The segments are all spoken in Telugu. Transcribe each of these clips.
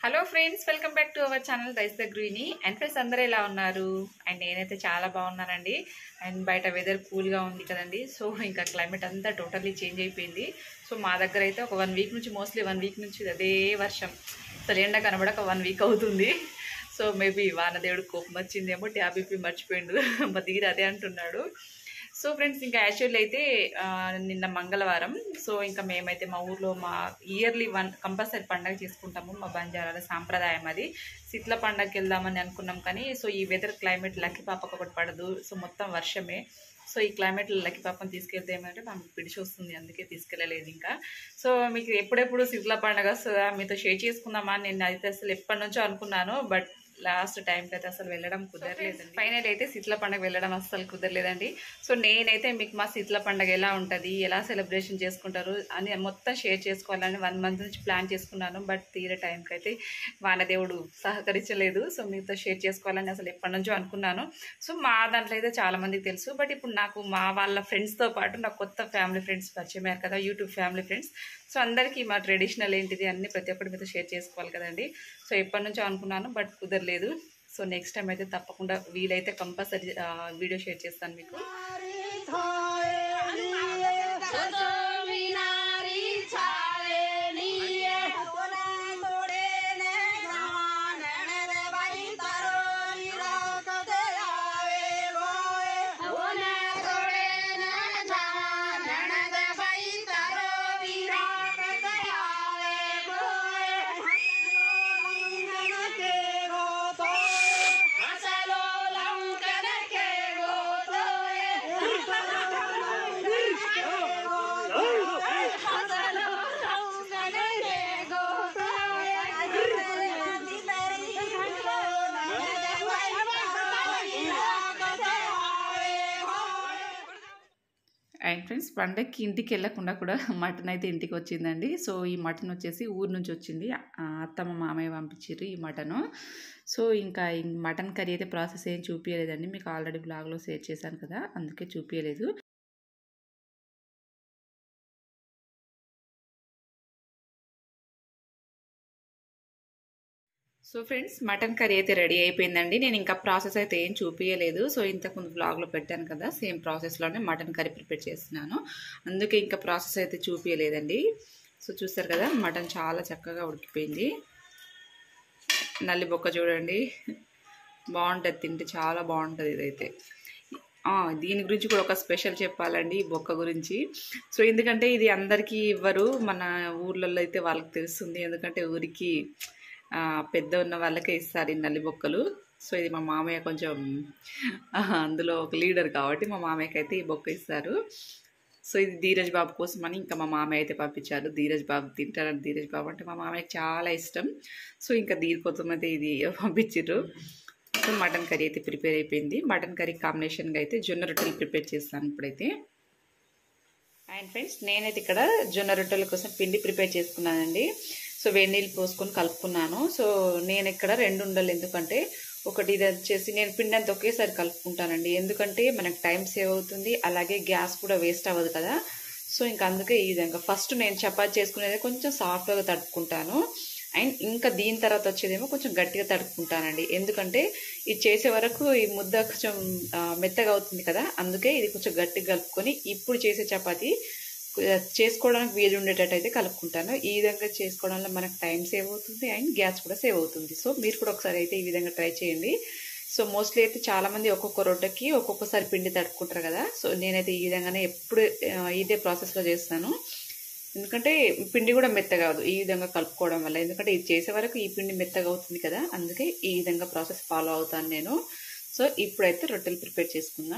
hello friends welcome back to our channel rice the greeny and friends అందరూ ఎలా ఉన్నారు అండ్ నేనైతే చాలా బాగున్నానండి అండ్ బయట వెదర్ కూల్గా ఉంది కదండి సో ఇంకా క్లైమేట్ అంతా టోటల్లీ చేంజ్ అయిపోయింది సో మా దగ్గర అయితే ఒక వన్ వీక్ నుంచి మోస్ట్లీ వన్ వీక్ నుంచి అదే వర్షం అసలు ఎండ కనబడక వన్ వీక్ అవుతుంది సో మేబీ వానదేవుడు కోపం వచ్చిందేమో ట్యాబీపీ మర్చిపోయిండు మా దగ్గర అదే అంటున్నాడు సో ఫ్రెండ్స్ ఇంకా యాక్చువల్లీ అయితే ఆ, నిన్న మంగళవారం సో ఇంకా మేమైతే మా ఊర్లో మా ఇయర్లీ వన్ కంపల్సరీ పండగ చేసుకుంటాము మా బంజారాల సాంప్రదాయం అది శీతల పండగకి వెళ్దామని అనుకున్నాం కానీ సో ఈ వెదర్ క్లైమేట్ లక్కి పాపకు ఒకటి పడదు సో మొత్తం వర్షమే సో ఈ క్లైమేట్లో లక్కి పాపం తీసుకెళ్తే ఏమంటే మనకు పిడిచి వస్తుంది అందుకే తీసుకెళ్ళలేదు ఇంకా సో మీకు ఎప్పుడెప్పుడు శీతల పండగ వస్తుందా మీతో షేర్ చేసుకుందామా అని నేను అయితే అసలు ఎప్పటి నుంచో అనుకున్నాను బట్ లాస్ట్ టైంకి అయితే అసలు వెళ్ళడం కుదరలేదండి ఫైనల్ అయితే శీతల పండుగ వెళ్ళడం అస్సలు కుదరలేదండి సో నేనైతే మీకు మా శీతల పండుగ ఎలా ఉంటుంది ఎలా సెలబ్రేషన్ చేసుకుంటారు అని మొత్తం షేర్ చేసుకోవాలని వన్ మంత్ నుంచి ప్లాన్ చేసుకున్నాను బట్ తీరే టైంకి అయితే వానదేవుడు సహకరించలేదు సో మీతో షేర్ చేసుకోవాలని అసలు ఎప్పటి నుంచో అనుకున్నాను సో మా దాంట్లో అయితే చాలా మందికి తెలుసు బట్ ఇప్పుడు నాకు మా వాళ్ళ ఫ్రెండ్స్తో పాటు నాకు కొత్త ఫ్యామిలీ ఫ్రెండ్స్ పరిచయం అయ్యారు కదా యూట్యూబ్ ఫ్యామిలీ ఫ్రెండ్స్ సో అందరికీ మా ట్రెడిషనల్ ఏంటిది అన్ని ప్రతి ఒక్కటి మీతో షేర్ చేసుకోవాలి కదండి సో ఎప్పటి నుంచో అనుకున్నాను బట్ కుదరలేదు సో నెక్స్ట్ టైం అయితే తప్పకుండా వీలైతే కంపల్సరీ వీడియో షేర్ చేస్తాను మీకు అండ్ ఫ్రెండ్స్ పండగకి ఇంటికి వెళ్ళకుండా కూడా మటన్ అయితే ఇంటికి వచ్చిందండి సో ఈ మటన్ వచ్చేసి ఊరు నుంచి వచ్చింది ఆ, అత్తమ్మ మామయ్య పంపించారు ఈ మటను సో ఇంకా ఈ మటన్ కర్రీ అయితే ప్రాసెస్ ఏం చూపించలేదండి మీకు ఆల్రెడీ బ్లాగ్లో షేర్ చేశాను కదా అందుకే చూపించలేదు సో ఫ్రెండ్స్ మటన్ కర్రీ అయితే రెడీ అయిపోయిందండి నేను ఇంకా ప్రాసెస్ అయితే ఏం చూపించలేదు సో ఇంతకుముందు బ్లాగ్లో పెట్టాను కదా సేమ్ ప్రాసెస్లోనే మటన్ కర్రీ ప్రిపేర్ చేస్తున్నాను అందుకే ఇంకా ప్రాసెస్ అయితే చూపించలేదండి సో చూస్తారు కదా మటన్ చాలా చక్కగా ఉడికిపోయింది నల్లి బొక్క చూడండి బాగుంటుంది తింటే చాలా బాగుంటుంది ఇదైతే ఆ, దీని గురించి కూడా ఒక స్పెషల్ చెప్పాలండి ఈ బొక్క గురించి సో ఎందుకంటే ఇది అందరికీ ఇవ్వరు మన ఊర్లలో అయితే వాళ్ళకి తెలుస్తుంది ఎందుకంటే ఊరికి ఆ, పెద్ద ఉన్న వాళ్ళకే ఇస్తారు ఈ నల్లి బొక్కలు సో ఇది మా మామయ్య కొంచెం ఆ, అందులో ఒక లీడర్ కాబట్టి మా మామయ్యకి అయితే ఈ బొక్క ఇస్తారు సో ఇది ధీరజ్ బాబు కోసం అని ఇంకా మా మామయ్య అయితే పంపించారు ధీరజ్ బాబు తింటారని ధీరజ్ బాబు అంటే మా మామయ్యకి చాలా ఇష్టం సో ఇంకా దీని కోసం అయితే ఇది పంపించారు సో మటన్ కర్రీ అయితే ప్రిపేర్ అయిపోయింది మటన్ కర్రీ కాంబినేషన్గా అయితే జొన్న రొట్టెలు ప్రిపేర్ చేస్తాను ఇప్పుడైతే అండ్ ఫ్రెండ్స్ నేనైతే ఇక్కడ జొన్న రొట్టెల కోసం పిండి ప్రిపేర్ చేసుకున్నానండి సో వేడి నీళ్ళు పోసుకొని కలుపుకున్నాను సో నేను ఇక్కడ రెండు ఉండాలి ఎందుకంటే ఒకటి ఇది వచ్చేసి నేను పిండి అంతా ఒకేసారి కలుపుకుంటానండి ఎందుకంటే మనకు టైం సేవ్ అవుతుంది అలాగే గ్యాస్ కూడా వేస్ట్ అవ్వదు కదా సో ఇంకా అందుకే ఈ విధంగా ఫస్ట్ నేను చపాతి చేసుకునేది కొంచెం సాఫ్ట్గా తడుపుకుంటాను అండ్ ఇంకా దీని తర్వాత వచ్చేదేమో కొంచెం గట్టిగా తడుపుకుంటానండి ఎందుకంటే ఇది చేసే వరకు ఈ ముద్ద కొంచెం ఆ, మెత్తగా అవుతుంది కదా అందుకే ఇది కొంచెం గట్టిగా కలుపుకొని ఇప్పుడు చేసే చపాతి ఆ, చేసుకోవడానికి వీలు ఉండేటట్టు అయితే కలుపుకుంటాను ఈ విధంగా చేసుకోవడం వల్ల మనకు టైం సేవ్ అవుతుంది అండ్ గ్యాస్ కూడా సేవ్ అవుతుంది సో మీరు కూడా ఒకసారి అయితే ఈ విధంగా ట్రై చేయండి సో మోస్ట్లీ అయితే చాలా మంది ఒక్కొక్క రొట్టెకి ఒక్కొక్కసారి పిండి తడుపుకుంటారు కదా సో నేనైతే ఈ విధంగానే ఎప్పుడు ఆ, ఇదే ప్రాసెస్లో చేస్తాను ఎందుకంటే పిండి కూడా మెత్తగా అవ్వదు ఈ విధంగా కలుపుకోవడం వల్ల ఎందుకంటే ఇది చేసే వరకు ఈ పిండి మెత్తగా అవుతుంది కదా అందుకే ఈ విధంగా ప్రాసెస్ ఫాలో అవుతాను నేను సో ఇప్పుడైతే రొట్టెలు ప్రిపేర్ చేసుకుందాం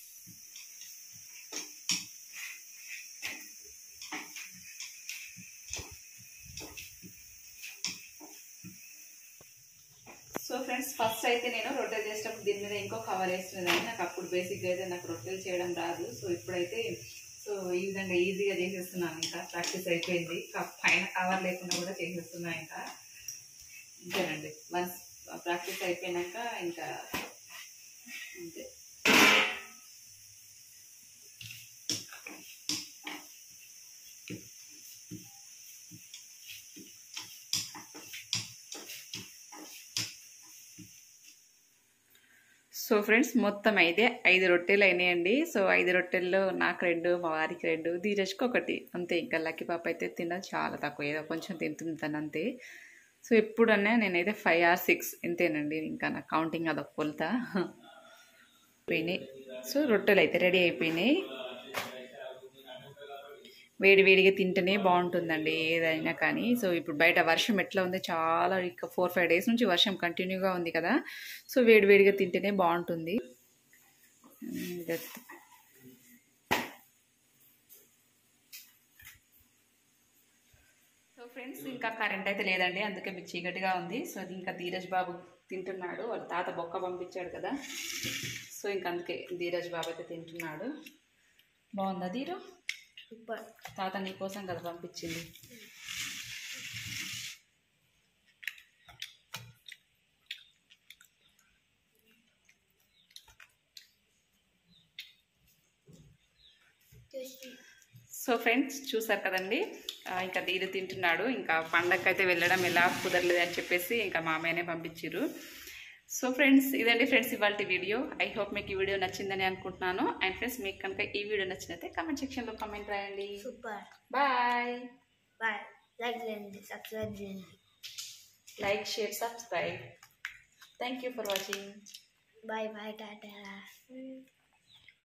సో ఫ్రెండ్స్ ఫస్ట్ అయితే నేను రొట్టెలు చేసేటప్పుడు దీని మీద ఇంకో కవర్ వేస్తున్నదాన్ని నాకు అప్పుడు బేసిక్గా అయితే నాకు రొట్టెలు చేయడం రాదు సో ఇప్పుడైతే సో ఈ విధంగా ఈజీగా చేసేస్తున్నాను ఇంకా ప్రాక్టీస్ అయిపోయింది క- పైన కవర్ లేకుండా కూడా చేసేస్తున్నా ఇంకా అంతేనండి వన్స్ ప్రాక్టీస్ అయిపోయినాక ఇంకా అంతే సో ఫ్రెండ్స్ మొత్తం అయితే ఐదు రొట్టెలు అయినాయండి సో ఐదు రొట్టెల్లో నాకు రెండు మా వారికి రెండు ధీరజ్కి ఒకటి అంతే ఇంకా లక్కీ పాప అయితే తినడం చాలా తక్కువ ఏదో కొంచెం తింటుంది తను అంతే సో ఎప్పుడన్నా నేనైతే ఫైవ్ ఆర్ సిక్స్ ఇంతేనండి ఇంకా నా కౌంటింగ్ అదొక కొలత పోయినాయి సో రొట్టెలు అయితే రెడీ అయిపోయినాయి వేడి వేడిగా తింటేనే బాగుంటుందండి ఏదైనా కానీ సో ఇప్పుడు బయట వర్షం ఎట్లా ఉంది చాలా ఇక ఫోర్ ఫైవ్ డేస్ నుంచి వర్షం కంటిన్యూగా ఉంది కదా సో వేడి వేడిగా తింటేనే బాగుంటుంది ఉమ్, దట్- సో ఫ్రెండ్స్ ఇంకా కరెంట్ అయితే లేదండి అందుకే మీకు చీకటిగా ఉంది సో అది ఇంకా ధీరజ్ బాబు తింటున్నాడు వాళ్ళ తాత బొక్క పంపించాడు కదా సో ఇంకా అందుకే ధీరజ్ బాబు అయితే తింటున్నాడు బాగుందా ధీరు సూపర్ తాత నీ కోసం కదా పంపించింది టేస్టీ సో ఫ్రెండ్స్ చూసారు కదండి ఆ, ఇంకా ధీరు తింటున్నాడు ఇంకా పండగకి అయితే వెళ్ళడం ఎలా కుదరలేదు అని చెప్పేసి ఇంకా మామయ్యనే పంపించారు సో ఫ్రెండ్స్ ఇదండి ఫ్రెండ్స్ ఇవాళ వీడియో ఐ హోప్ మీకు ఈ వీడియో నచ్చిందని అనుకుంటున్నాను అండ్ ఫ్రెండ్స్ మీకు కనుక ఈ వీడియో నచ్చినైతే కామెంట్ సెక్షన్లో కామెంట్ రాయండి సూపర్ బాయ్ బాయ్ లైక్ చేయండి సబ్స్క్రైబ్ చేయండి like share subscribe thank you for watching bye bye Tata